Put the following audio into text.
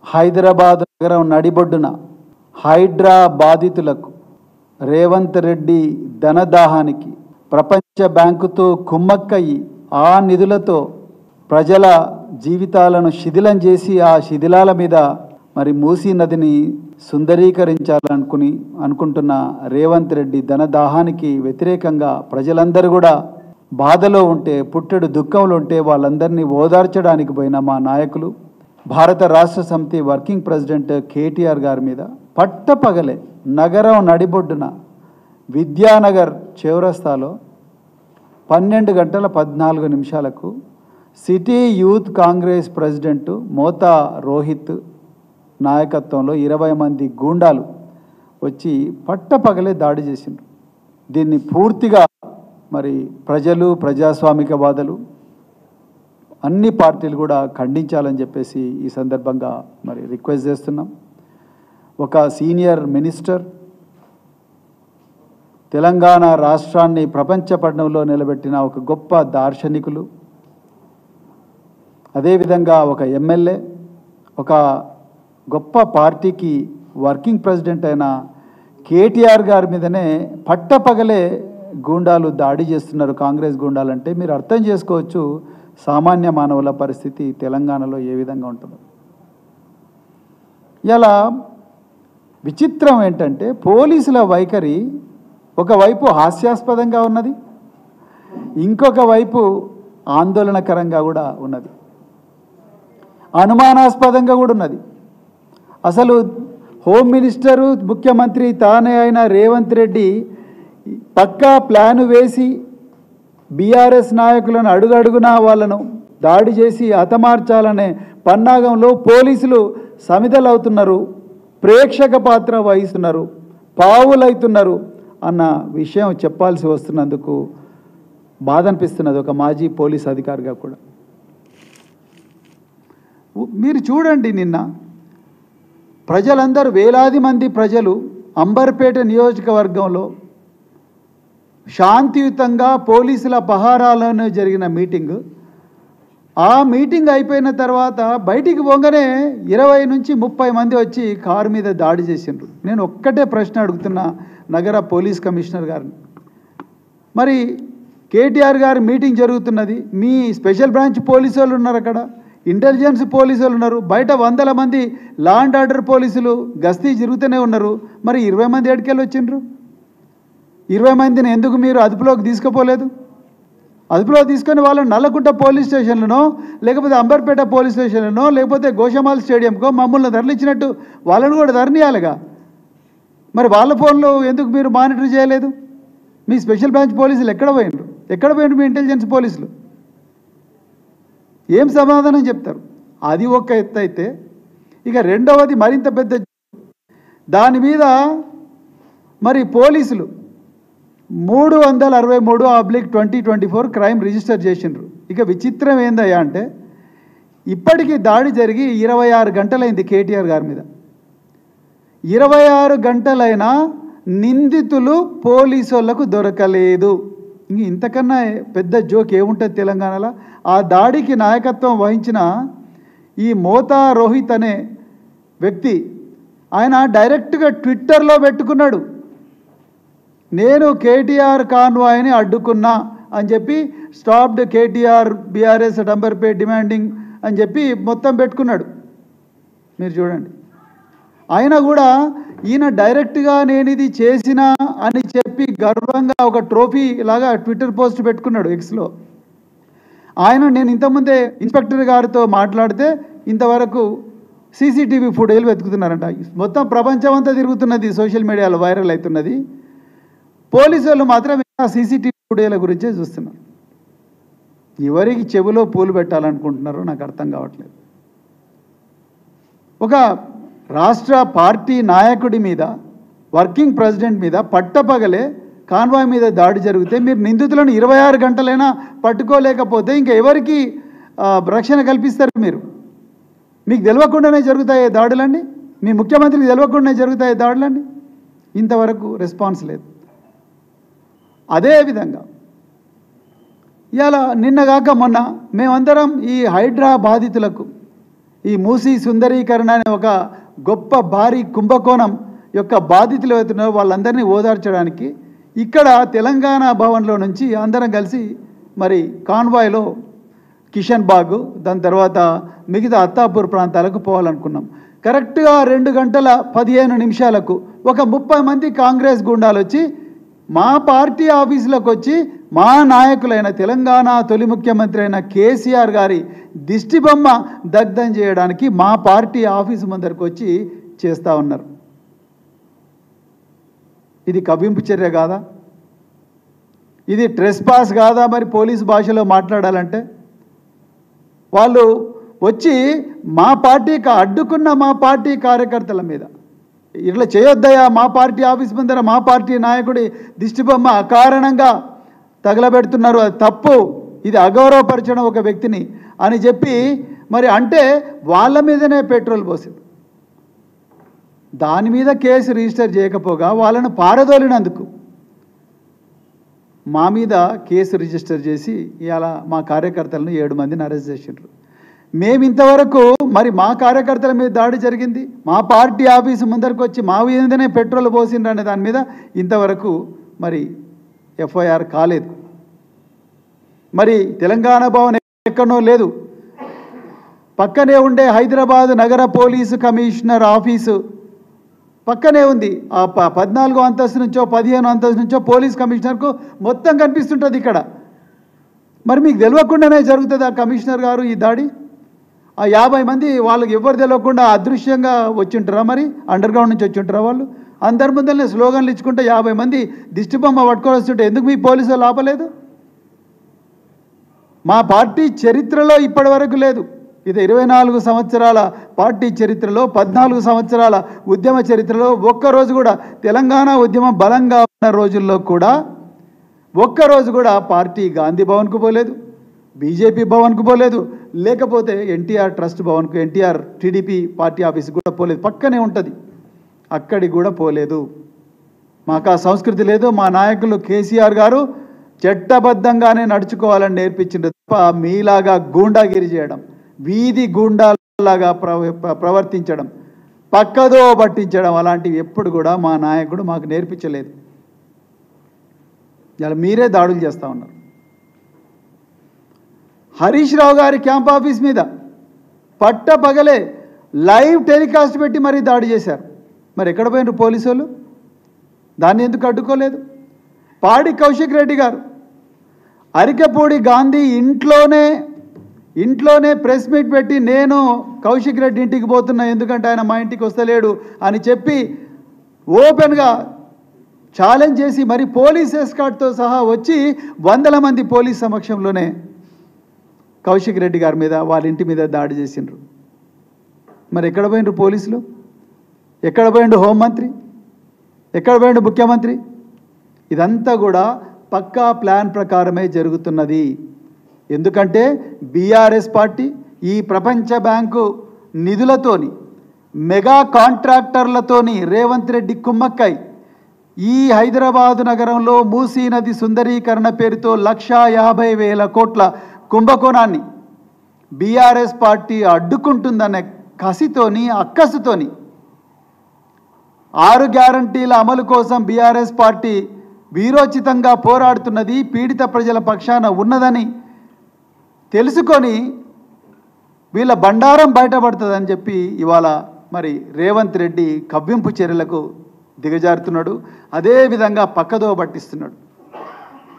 హైదరాబాద్ నగరం నడిబొడ్డున హైడ్రా బాధితులకు రేవంత్ రెడ్డి ధనదాహానికి ప్రపంచ బ్యాంకుతో కుమ్మక్కయి ఆ నిధులతో ప్రజల జీవితాలను శిథిలం చేసి ఆ శిథిలాల మీద మరి మూసీ నదిని సుందరీకరించాలనుకుని అనుకుంటున్న రేవంత్ రెడ్డి ధనదాహానికి వ్యతిరేకంగా ప్రజలందరూ కూడా బాధలో ఉంటే పుట్టెడు దుఃఖంలో ఉంటే వాళ్ళందరినీ ఓదార్చడానికి పోయిన మా నాయకులు భారత రాష్ట్ర సమితి వర్కింగ్ ప్రెసిడెంట్ కేటీఆర్ గారి మీద పట్టపగలే నగరం నడిబొడ్డున విద్యానగర్ చౌరస్తాలో పన్నెండు గంటల పద్నాలుగు నిమిషాలకు city youth congress president Motha Rohit నాయకత్వంలో ఇరవై మంది గూండాలు వచ్చి పట్టపగలే దాడి చేసిండ్రు దీన్ని పూర్తిగా మరి ప్రజలు ప్రజాస్వామికవాదులు అన్ని పార్టీలు కూడా ఖండించాలని చెప్పేసి ఈ సందర్భంగా మరి రిక్వెస్ట్ చేస్తున్నాం ఒక సీనియర్ మినిస్టర్ తెలంగాణ రాష్ట్రాన్ని ప్రపంచ పట్టణంలో నిలబెట్టిన ఒక గొప్ప దార్శనికులు అదేవిధంగా ఒక ఎమ్మెల్యే ఒక గొప్ప పార్టీకి వర్కింగ్ ప్రెసిడెంట్ అయిన కేటీఆర్ గారి మీదనే పట్టపగలే గూండాలు దాడి చేస్తున్నారు కాంగ్రెస్ గూండాలు అంటే మీరు అర్థం చేసుకోవచ్చు సామాన్య మానవుల పరిస్థితి తెలంగాణలో ఏ విధంగా ఉంటుందో ఇలా విచిత్రం ఏంటంటే పోలీసుల వైఖరి ఒకవైపు హాస్యాస్పదంగా ఉన్నది ఇంకొక వైపు ఆందోళనకరంగా కూడా ఉన్నది అనుమానాస్పదంగా కూడా ఉన్నది అసలు హోమ్ మినిస్టరు ముఖ్యమంత్రి తానే అయిన రేవంత్ రెడ్డి పక్కా ప్లాను వేసి బీఆర్ఎస్ నాయకులను అడుగడుగునా వాళ్ళను దాడి చేసి హతమార్చాలనే పన్నాగంలో పోలీసులు సమిధలవుతున్నారు ప్రేక్షక పాత్ర వహిస్తున్నారు పావులవుతున్నారు అన్న విషయం చెప్పాల్సి వస్తున్నందుకు బాధ అనిపిస్తున్నది ఒక మాజీ పోలీస్ అధికారిగా కూడా ఉ- మీరు చూడండి నిన్న ప్రజలందరూ వేలాది మంది ప్రజలు అంబర్పేట నియోజకవర్గంలో శాంతియుతంగా పోలీసుల పహారాలోనే జరిగిన మీటింగ్ ఆ మీటింగ్ అయిపోయిన తర్వాత బయటికి పోగానే ఇరవై నుంచి ముప్పై మంది వచ్చి కారు మీద దాడి చేసిండ్రు నేను ఒక్కటే ప్రశ్న అడుగుతున్నా నగర పోలీస్ కమిషనర్ గారిని మరి కేటీఆర్ గారి మీటింగ్ జరుగుతున్నది మీ స్పెషల్ బ్రాంచ్ పోలీసు వాళ్ళు ఉన్నారు అక్కడ ఇంటెలిజెన్స్ పోలీసు వాళ్ళు ఉన్నారు బయట వందల మంది లా అండ్ ఆర్డర్ పోలీసులు గస్తీ తిరుగుతూనే ఉన్నారు మరి ఇరవై మంది ఎడికెళ్ళి వచ్చిండ్రు ఇరవై మందిని ఎందుకు మీరు అదుపులోకి తీసుకుపోలేదు అదుపులో తీసుకొని వాళ్ళని నల్లకుంట పోలీస్ స్టేషన్లనో లేకపోతే అంబర్పేట పోలీస్ స్టేషన్లనో లేకపోతే గోషమాల్ స్టేడియంకో మమ్మల్ని తరలించినట్టు వాళ్ళని కూడా తరలియాలిగా మరి వాళ్ళ ఫోన్లో ఎందుకు మీరు మానిటర్ చేయలేదు మీ స్పెషల్ బ్రాంచ్ పోలీసులు ఎక్కడ పోయినరు ఎక్కడ పోయినరు మీ ఇంటెలిజెన్స్ పోలీసులు ఏం సమాధానం చెప్తారు అది ఒక ఎత్తు అయితే ఇక రెండవది మరింత పెద్ద దాని మీద మరి పోలీసులు మూడు వందల అరవై మూడు అబ్లిక్ twenty twenty four crime register చేసిండ్రు ఇక విచిత్రం ఏందయ్యా అంటే ఇప్పటికీ దాడి జరిగి ఇరవై ఆరు గంటలైంది కేటీఆర్ గారి మీద ఇరవై ఆరు గంటలైనా నిందితులు పోలీసు వాళ్ళకు దొరకలేదు ఇంక ఇంతకన్నా పెద్ద జోక్ ఏముంటుంది తెలంగాణలో ఆ దాడికి నాయకత్వం వహించిన ఈ మోతా రోహిత్ అనే వ్యక్తి ఆయన డైరెక్ట్గా ట్విట్టర్లో పెట్టుకున్నాడు నేను కేటీఆర్ కాన్వాయ్ని అడ్డుకున్నా అని చెప్పి స్టాప్డ్ కేటీఆర్ బీఆర్ఎస్ డంబర్పేట్ డిమాండింగ్ అని చెప్పి మొత్తం పెట్టుకున్నాడు మీరు చూడండి ఆయన కూడా ఈయన డైరెక్ట్గా నేను ఇది చేసిన అని చెప్పి గర్వంగా ఒక ట్రోఫీ లాగా ట్విట్టర్ పోస్ట్ పెట్టుకున్నాడు ఎక్స్లో ఆయన నేను ఇంతకుముందే ఇన్స్పెక్టర్ గారితో మాట్లాడితే ఇంతవరకు సీసీటీవీ ఫుటేజ్లు వెతుకుతున్నారంట మొత్తం ప్రపంచం అంతా తిరుగుతున్నది సోషల్ మీడియాలో వైరల్ అవుతున్నది పోలీసు వాళ్ళు మాత్రం ఆ సీసీటీవీ ఫుటేజ్ల గురించే చూస్తున్నారు ఎవరికి చెవిలో పూలు పెట్టాలనుకుంటున్నారో నాకు అర్థం కావట్లేదు ఒక రాష్ట్ర పార్టీ నాయకుడి మీద వర్కింగ్ ప్రెసిడెంట్ మీద పట్టపగలే కాన్వాయ్ మీద దాడి జరిగితే మీరు నిందితులను ఇరవై ఆరు గంటలైనా పట్టుకోలేకపోతే ఇంకా ఎవరికి ఆ, రక్షణ కల్పిస్తారు మీరు మీకు తెలియకుండానే జరుగుతాయి దాడులన్నీ మీ ముఖ్యమంత్రికి తెలియకుండానే జరుగుతాయి దాడులన్నీ ఇంతవరకు రెస్పాన్స్ లేదు అదేవిధంగా ఇవాళ నిన్నగాక మొన్న మేమందరం ఈ హైడ్రా బాధితులకు ఈ మూసీ సుందరీకరణ అనే ఒక గొప్ప భారీ కుంభకోణం యొక్క బాధితులు అవుతున్నారో వాళ్ళందరినీ ఓదార్చడానికి ఇక్కడ తెలంగాణ భవన్లో నుంచి అందరం కలిసి మరి కాన్వాయ్లో కిషన్ బాగ్ దాని తర్వాత మిగతా అత్తాపూర్ ప్రాంతాలకు పోవాలనుకున్నాం కరెక్ట్గా రెండు గంటల పదిహేను నిమిషాలకు ఒక ముప్పై మంది కాంగ్రెస్ గుండాలు వచ్చి మా పార్టీ ఆఫీసులకు వచ్చి మా నాయకులైన తెలంగాణ తొలి ముఖ్యమంత్రి అయిన కేసీఆర్ గారి దిష్టిబొమ్మ దగ్ధం చేయడానికి మా పార్టీ ఆఫీసు ముందరకు వచ్చి చేస్తూ ఉన్నారు ఇది కవ్వింపు చర్య కాదా ఇది ట్రెస్ పాస్ కాదా మరి పోలీస్ భాషలో మాట్లాడాలంటే వాళ్ళు వచ్చి మా పార్టీకి అడ్డుకున్న మా పార్టీ కార్యకర్తల మీద ఇట్లా చేయొద్దయా మా పార్టీ ఆఫీస్ ముందర మా పార్టీ నాయకుడి దిష్టిబొమ్మ అకారణంగా తగలబెడుతున్నారు అది తప్పు ఇది అగౌరవపరచడం ఒక వ్యక్తిని అని చెప్పి మరి అంటే వాళ్ళ మీదనే పెట్రోల్ పోసింది దాని మీద కేసు రిజిస్టర్ చేయకపోగా వాళ్ళను పారదోలినందుకు మా మీద కేసు రిజిస్టర్ చేసి ఇవాళ మా కార్యకర్తలను ఏడు మందిని అరెస్ట్ చేసిండ్రు మేము ఇంతవరకు మరి మా కార్యకర్తల మీద దాడి జరిగింది మా పార్టీ ఆఫీసు ముందరకు వచ్చి మా మీదనే పెట్రోల్ పోసిండ్రు అనే దాని మీద ఇంతవరకు మరి ఎఫ్ఐఆర్ కాలేదు మరి తెలంగాణ భవన్ ఎక్కడనో లేదు పక్కనే ఉండే హైదరాబాద్ నగర పోలీసు కమిషనర్ ఆఫీసు పక్కనే ఉంది ఆ ప పద్నాలుగో అంతస్తు నుంచో పదిహేను అంతస్తు నుంచో పోలీస్ కమిషనర్కు మొత్తం కనిపిస్తుంటుంది ఇక్కడ మరి మీకు తెలియకుండానే జరుగుతుంది ఆ కమిషనర్ గారు ఈ దాడి ఆ యాభై మంది వాళ్ళకి ఎవరు తెలియకుండా అదృశ్యంగా వచ్చింటారా మరి అండర్ గ్రౌండ్ నుంచి వచ్చింటారా వాళ్ళు అందరి ముందరనే స్లోగన్లు ఇచ్చుకుంటే యాభై మంది దిష్టిబొమ్మ పట్టుకొని వస్తుంటే ఎందుకు మీ పోలీసు వాళ్ళు ఆపలేదు మా పార్టీ చరిత్రలో ఇప్పటి వరకు లేదు ఇది ఇరవై నాలుగు సంవత్సరాల పార్టీ చరిత్రలో పద్నాలుగు సంవత్సరాల ఉద్యమ చరిత్రలో ఒక్కరోజు కూడా తెలంగాణ ఉద్యమం బలంగా ఉన్న రోజుల్లో కూడా ఒక్కరోజు కూడా పార్టీ గాంధీ భవన్కు పోలేదు బీజేపీ భవన్కు పోలేదు లేకపోతే ఎన్టీఆర్ ట్రస్ట్ భవన్కు ఎన్టీఆర్ టీడీపీ పార్టీ ఆఫీస్కి కూడా పోలేదు పక్కనే ఉంటుంది అక్కడికి కూడా పోలేదు మాకు ఆ సంస్కృతి లేదు మా నాయకులు కేసీఆర్ గారు చట్టబద్ధంగానే నడుచుకోవాలని నేర్పించింది తప్ప మీలాగా గూండాగిరి చేయడం వీధి గూండాలాగా ప్రవ ప్రవర్తించడం పక్కదో పట్టించడం అలాంటివి ఎప్పుడు కూడా మా నాయకుడు మాకు నేర్పించలేదు ఇలా మీరే దాడులు చేస్తూ ఉన్నారు హరీష్ రావు గారి క్యాంప్ ఆఫీస్ మీద పట్ట పగలే లైవ్ టెలికాస్ట్ పెట్టి మరీ దాడి చేశారు మరి ఎక్కడ పోయినారు పోలీసు వాళ్ళు దాన్ని ఎందుకు అడ్డుకోలేదు పాడి కౌశిక్ రెడ్డి గారు అరికెపూడి గాంధీ ఇంట్లోనే ఇంట్లోనే ప్రెస్ మీట్ పెట్టి నేను కౌశిక్ రెడ్డి ఇంటికి పోతున్నా ఎందుకంటే ఆయన మా ఇంటికి వస్తలేడు అని చెప్పి ఓపెన్గా ఛాలెంజ్ చేసి మరి పోలీస్ ఎస్కాట్తో సహా వచ్చి వందల మంది పోలీస్ సమక్షంలోనే కౌశిక్ రెడ్డి గారి మీద వాళ్ళ ఇంటి మీద దాడి చేసిండ్రు మరి ఎక్కడ పోయిండ్రు పోలీసులు ఎక్కడ పోయిండు హోంమంత్రి ఎక్కడ పోయిండు ముఖ్యమంత్రి ఇదంతా కూడా పక్కా ప్లాన్ ప్రకారమే జరుగుతున్నది ఎందుకంటే బీఆర్ఎస్ పార్టీ ఈ ప్రపంచ బ్యాంకు నిధులతోని మెగా కాంట్రాక్టర్లతోని రేవంత్ రెడ్డి కుమ్మక్కై ఈ హైదరాబాదు నగరంలో మూసీ నది సుందరీకరణ పేరుతో లక్షా యాభై వేల కోట్ల కుంభకోణాన్ని బీఆర్ఎస్ పార్టీ అడ్డుకుంటుందనే కసితోని అక్కసుతోని ఆరు గ్యారంటీల అమలు కోసం బీఆర్ఎస్ పార్టీ వీరోచితంగా పోరాడుతున్నది పీడిత ప్రజల పక్షాన ఉన్నదని తెలుసుకొని వీళ్ళ బండారం బయటపడుతుందని చెప్పి ఇవాళ మరి రేవంత్ రెడ్డి కవ్వింపు చర్యలకు దిగజారుతున్నాడు అదేవిధంగా పక్కదో పట్టిస్తున్నాడు